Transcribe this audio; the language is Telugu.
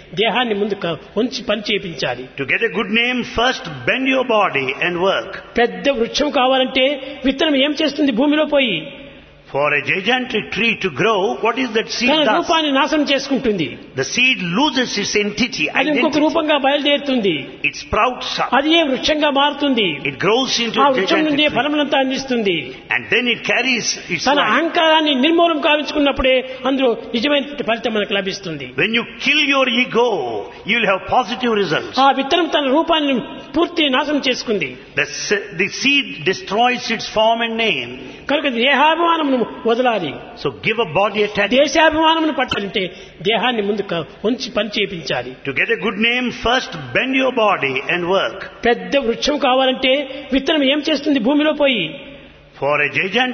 దేహాన్ని ముందు క- ఉంచి పని చేయించాలి To get a good name, first bend your body and work. పెద్ద వృక్షం కావాలంటే విత్తనం ఏం చేస్తుంది భూమిలో పోయి For a gigantic tree to grow, what is that seed తన does? రూపాన్ని నాశనం చేసుకుంటుంది The seed loses its entity, అది ఇంకొక identity. రూపంగా బయలుదేరుతుంది It sprouts up. అది ఏ వృక్షంగా మారుతుంది It grows into ఆ a వృక్షం నుండి gigantic tree. ఫలములంతా అందిస్తుంది And then it carries its తన life. అహంకారాన్ని నిర్మూలం కావించుకున్నప్పుడే అందులో నిజమైన ఫలితం మనకు లభిస్తుంది When you kill your ego, you will have positive results. ఆ విత్తనం తన రూపాన్ని పూర్తి నాశనం చేసుకుంది The, se- the seed destroys its form and name. కనుక దేహాభిమానమును వదలాలి So give a body attachment. దేశాభిమానమును పట్టాలంటే దేహాన్ని ముందు క- ఉంచి పని చేయించాలి To get a good name, first bend your body and work. పెద్ద వృక్షం కావాలంటే విత్తనం ఏం చేస్తుంది భూమిలో పోయి For a gigantic